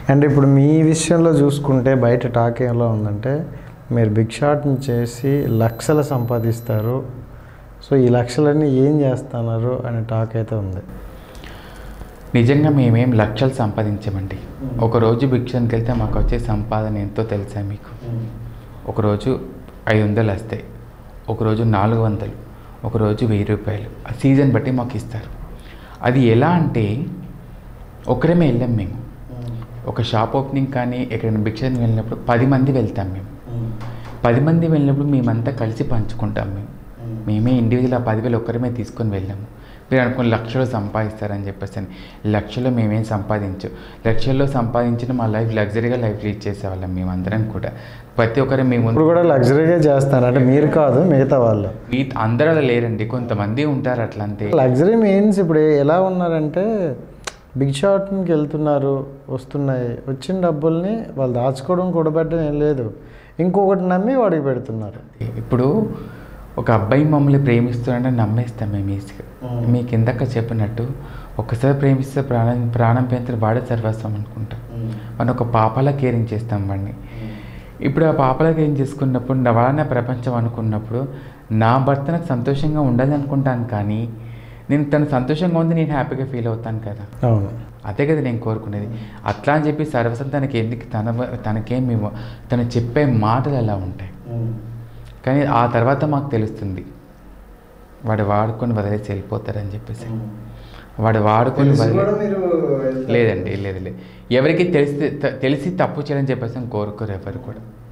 and ఇప్పుడు మీ విషయంలో చూసుకుంటే బయట టాక్ ఎలా ఉందంటే మీరు బిగ్ షాట్ని చేసి లక్షలు సంపాదిస్తారు సో ఈ లక్షలన్నీ ఏం చేస్తున్నారు అనే టాక్ అయితే ఉంది నిజంగా మేమేం లక్షలు సంపాదించమండి ఒకరోజు భిక్షానికి వెళ్తే మాకు వచ్చే సంపాదన ఎంతో తెలుసా మీకు ఒకరోజు ఐదు వందలు వస్తాయి ఒకరోజు నాలుగు వందలు ఒకరోజు వెయ్యి రూపాయలు ఆ సీజన్ బట్టి మాకు ఇస్తారు అది ఎలా అంటే ఒకరమే వెళ్ళాం మేము ఒక షాప్ ఓపెనింగ్ కానీ ఎక్కడైనా భిక్షానికి వెళ్ళినప్పుడు పది మంది వెళ్తాం మేము పది మంది వెళ్ళినప్పుడు మేమంతా కలిసి పంచుకుంటాం మేము మేమే ఇండివిజువల్ ఆ పదివేలు ఒక్కరమే తీసుకొని వెళ్ళాము మీరు అనుకుని లక్షలు సంపాదిస్తారని చెప్పేసి అని లక్షలు మేమేం సంపాదించు లక్షల్లో సంపాదించిన మా లైఫ్ లగ్జరీగా లైఫ్ లీడ్ చేసేవాళ్ళం మేమందరం కూడా ప్రతి ఒక్కరు మేము ఇప్పుడు కూడా లగ్జరీగా చేస్తారు అంటే మీరు కాదు మిగతా వాళ్ళు మీ అందరూ అలా లేరండి కొంతమంది ఉంటారు అట్లా అంతే లగ్జరీ మీన్స్ ఇప్పుడు ఎలా ఉన్నారంటే బిగ్ షాట్కి వెళ్తున్నారు వస్తున్నాయి వచ్చిన డబ్బుల్ని వాళ్ళు దాచుకోవడం కూడబెట్టడం ఏం లేదు ఇంకొకటి నమ్మి వాడికి పెడుతున్నారు ఇప్పుడు ఒక అబ్బాయి మమ్మల్ని ప్రేమిస్తున్నాడని నమ్మేస్తాం మేము ఈజీగా మీకు ఇందాక చెప్పినట్టు ఒక్కసారి ప్రేమిస్తే ప్రాణం ప్రాణం పెంచిన వాడే సర్వస్వం అనుకుంటాం మనం ఒక పాపలా కేరింగ్ చేస్తాం వాడిని ఇప్పుడు ఆ పాపలా కేరింగ్ చేసుకున్నప్పుడు నా వాడిన ప్రపంచం అనుకున్నప్పుడు నా భర్త నాకు సంతోషంగా ఉండాలి అనుకుంటాను కానీ నేను తను సంతోషంగా ఉంది నేను హ్యాపీగా ఫీల్ అవుతాను కదా అవును అదే కదా నేను కోరుకునేది అట్లా అని చెప్పి సర్వసం తనకి ఎందుకు తన తనకేమి తను చెప్పే మాటలు ఎలా ఉంటాయి కానీ ఆ తర్వాత మాకు తెలుస్తుంది వాడు వాడుకొని వదిలేసి వెళ్ళిపోతారని చెప్పేసి వాడు వాడుకొని వదిలే లేదండి లేదు లేదు ఎవరికి తెలిసి తెలిసి తప్పు చేయాలని చెప్పేసి కోరుకోరు ఎవరు కూడా